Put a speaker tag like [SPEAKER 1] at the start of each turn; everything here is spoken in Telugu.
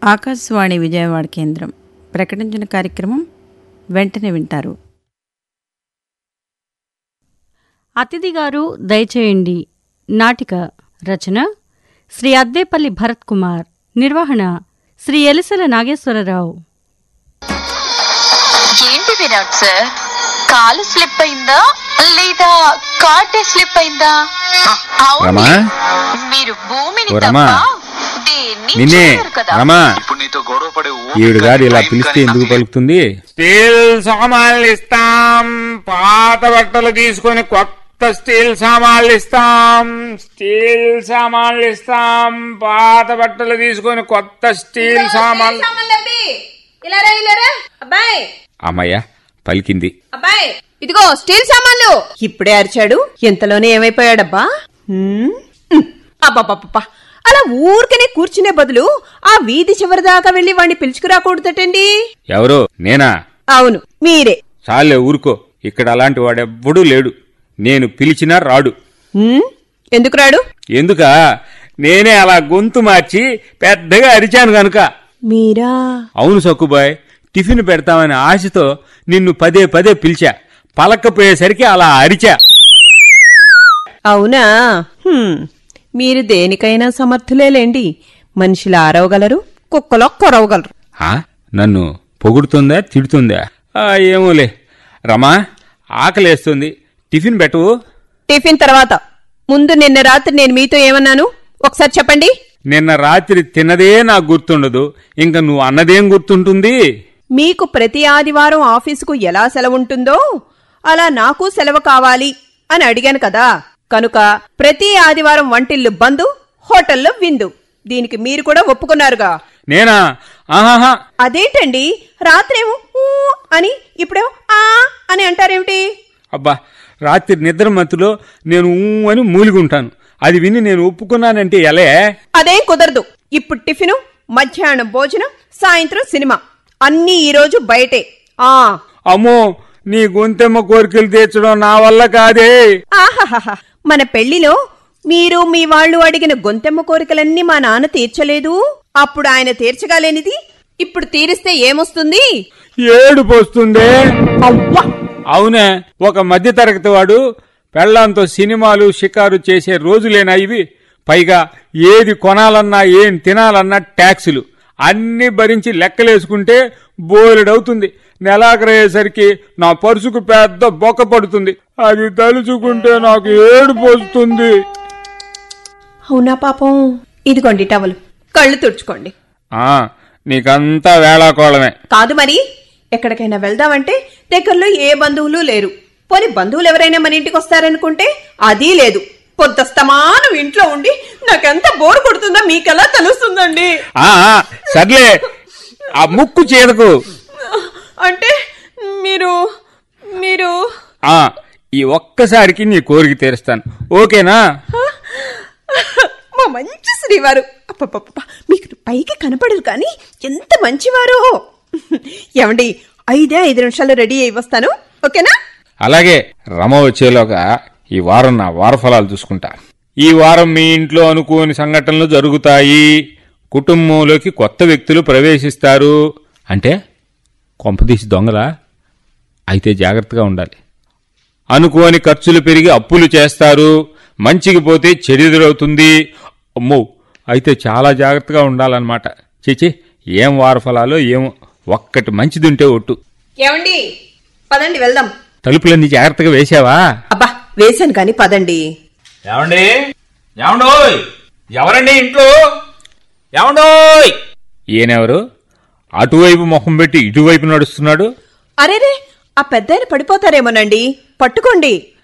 [SPEAKER 1] ఆకాశవాణి విజయవాడ కేంద్రం ప్రకటించిన కార్యక్రమం వెంటనే వింటారు
[SPEAKER 2] అతిథి గారు దయచేయండి నాటిక రచన శ్రీ అద్దేపల్లి భరత్ కుమార్ నిర్వహణ శ్రీ ఎలిసల నాగేశ్వరరావు
[SPEAKER 3] ఏంటి విరాట్ సార్ కాలు స్లిప్ అయిందా లేదా కార్టే స్లిప్ అయిందా అవును
[SPEAKER 4] రమా
[SPEAKER 3] మీరు భూమిని
[SPEAKER 4] ఓ
[SPEAKER 3] తప్ప
[SPEAKER 4] రమా.
[SPEAKER 3] దేన్ని
[SPEAKER 4] నిన్నే
[SPEAKER 3] చూడరు కదా
[SPEAKER 4] రమా
[SPEAKER 5] ఇప్పుడు నీతో గొడవ పడే
[SPEAKER 4] ఈవిడ గారు ఇలా పిలిస్తే ఎందుకు పలుకుతుంది
[SPEAKER 6] స్టీల్ సామాన్లు ఇస్తాం పాత బట్టలు తీసుకొని కొత్త స్టీల్ సామాన్లు ఇస్తాం స్టీల్ సామాన్లు ఇస్తాం పాత బట్టలు తీసుకొని కొత్త స్టీల్ సామాన్లు
[SPEAKER 7] ఇలారా ఇలారా అబ్బాయి
[SPEAKER 4] అమ్మయ్య పలికింది
[SPEAKER 7] అబ్బాయి ఇదిగో స్టీల్ సామాన్లు ఇప్పుడే అరిచాడు ఎంతలోనే ఏమైపోయాడబ్బా హ్మ్? హ్మ్. అబ్బబ్బబ్బబ్బా అలా ఊరికనే కూర్చునే బదులు ఆ వీధి చివరి దాకా వెళ్లి వాణ్ణి పిలుచుకురాకూడదటండి
[SPEAKER 4] ఎవరు నేనా
[SPEAKER 7] అవును మీరే
[SPEAKER 4] చాలే ఊరుకో ఇక్కడ అలాంటి వాడెవ్వడూ లేడు నేను పిలిచినా రాడు
[SPEAKER 7] హ్మ్? ఎందుకు రాడు
[SPEAKER 4] ఎందుకా నేనే అలా గొంతు మార్చి పెద్దగా అరిచాను గనుక
[SPEAKER 7] మీరా
[SPEAKER 4] అవును సక్కుబాయ్ టిఫిన్ పెడతామని ఆశతో నిన్ను పదే పదే పిలిచా పలక్కపోయేసరికి అలా అరిచా
[SPEAKER 7] అవునా హ్మ్. మీరు దేనికైనా సమర్థులేలేండి మనుషులు ఆరవగలరు కుక్కలో కొరవగలరు
[SPEAKER 4] ఆ? నన్ను పొగుడుతుందా తిడుతుందా ఆ, ఏమోలే రమా ఆకలేస్తుంది టిఫిన్ పెట్టవు
[SPEAKER 7] టిఫిన్ తర్వాత ముందు నిన్న రాత్రి నేను మీతో ఏమన్నాను ఒకసారి చెప్పండి
[SPEAKER 4] నిన్న రాత్రి తిన్నదే నాకు గుర్తుండదు ఇంకా నువ్వు అన్నదేం గుర్తుంటుంది
[SPEAKER 7] మీకు ప్రతి ఆదివారం ఆఫీసుకు ఎలా సెలవుంటుందో అలా నాకు సెలవు కావాలి అని అడిగాను కదా కనుక ప్రతి ఆదివారం వంటిల్లు బందు హోటల్లో విందు దీనికి మీరు కూడా ఒప్పుకున్నారుగా
[SPEAKER 4] నేనా ఆహాహా
[SPEAKER 7] అదేంటండి రాత్రేమో ఊ అని ఇప్పుడేమో ఆ అని అంటారేమిటి
[SPEAKER 4] అబ్బా రాత్రి నిద్ర మత్తులో నేను ఊ అని మూలిగుంటాను అది విని నేను ఒప్పుకున్నానంటే ఎలే
[SPEAKER 7] అదేం కుదరదు ఇప్పుడు టిఫిను మధ్యాహ్నం భోజనం సాయంత్రం సినిమా అన్నీ ఈరోజు బయటే ఆ
[SPEAKER 4] అమ్మో నీ గొంతెమ్మ కోరికలు తీర్చడం నా వల్ల కాదే
[SPEAKER 7] ఆహాహాహా మన పెళ్లిలో మీరు మీ వాళ్ళు అడిగిన గొంతెమ్మ కోరికలన్నీ మా నాన్న తీర్చలేదు అప్పుడు ఆయన తీర్చగాలేనిది ఇప్పుడు తీరిస్తే ఏమొస్తుంది
[SPEAKER 4] ఏడుపు వస్తుందే
[SPEAKER 7] అవ్వా
[SPEAKER 4] అవునే ఒక మధ్యతరగతి వాడు పెళ్లాంతో సినిమాలు షికారు చేసే రోజులేనా ఇవి పైగా ఏది కొనాలన్నా ఏం తినాలన్నా ట్యాక్సులు అన్ని భరించి లెక్కలేసుకుంటే బోలెడవుతుంది నెలాఖరయ్యేసరికి నా పరుసుకు పెద్ద బొక్క పడుతుంది అది తలుచుకుంటే నాకు ఏడుపు వస్తుంది
[SPEAKER 7] అవునా పాపం ఇదిగోండి టవలు కళ్ళు తుడుచుకోండి
[SPEAKER 4] ఆ నీకంతా వేళాకోళమే
[SPEAKER 7] కాదు మరి ఎక్కడికైనా వెళ్దామంటే దగ్గరలో ఏ బంధువులు లేరు పోని బంధువులు ఎవరైనా మన ఇంటికి వస్తారనుకుంటే అదీ లేదు పొద్దుస్తమానం ఇంట్లో ఉండి నాకెంత బోర్ కొడుతుందో మీకెలా తెలుస్తుందండి
[SPEAKER 4] ఆ ఆ, సర్లే ఆ ముక్కు చేదకు
[SPEAKER 7] అంటే మీరు మీరు
[SPEAKER 4] ఆ ఈ ఒక్కసారికి నీ కోరిక తీరుస్తాను ఓకేనా
[SPEAKER 7] మా మంచి శ్రీవారు అప్పపప్ప మీకు పైకి కనపడరు కానీ ఎంత మంచివారు ఏమండి ఐదే ఐదు నిమిషాలు రెడీ అయి వస్తాను ఓకేనా
[SPEAKER 4] అలాగే రమ వచ్చేలోగా ఈ వారం నా వారఫలాలు చూసుకుంటా ఈ వారం మీ ఇంట్లో అనుకోని సంఘటనలు జరుగుతాయి కుటుంబంలోకి కొత్త వ్యక్తులు ప్రవేశిస్తారు అంటే కొంపదీసి దొంగలా అయితే జాగ్రత్తగా ఉండాలి అనుకోని ఖర్చులు పెరిగి అప్పులు చేస్తారు మంచికి పోతే చెడుదరవుతుంది అమ్మో అయితే చాలా జాగ్రత్తగా ఉండాలన్నమాట చిచి ఏం వారఫలాలో ఏమో ఒక్కటి మంచిదుంటే ఒట్టు
[SPEAKER 7] ఏమండి పదండి వెళ్దాం
[SPEAKER 4] తలుపులన్నీ జాగ్రత్తగా వేశావా
[SPEAKER 7] అబ్బా వేశాను కానీ పదండి
[SPEAKER 6] ఏమండి ఏమండోయ్ ఎవరండి ఇంట్లో ఏమండోయ్
[SPEAKER 4] ఈయనెవరు అటువైపు మొహం పెట్టి ఇటువైపు నడుస్తున్నాడు
[SPEAKER 7] అరేరే ఆ పెద్దాయన పడిపోతారేమోనండి పట్టుకోండి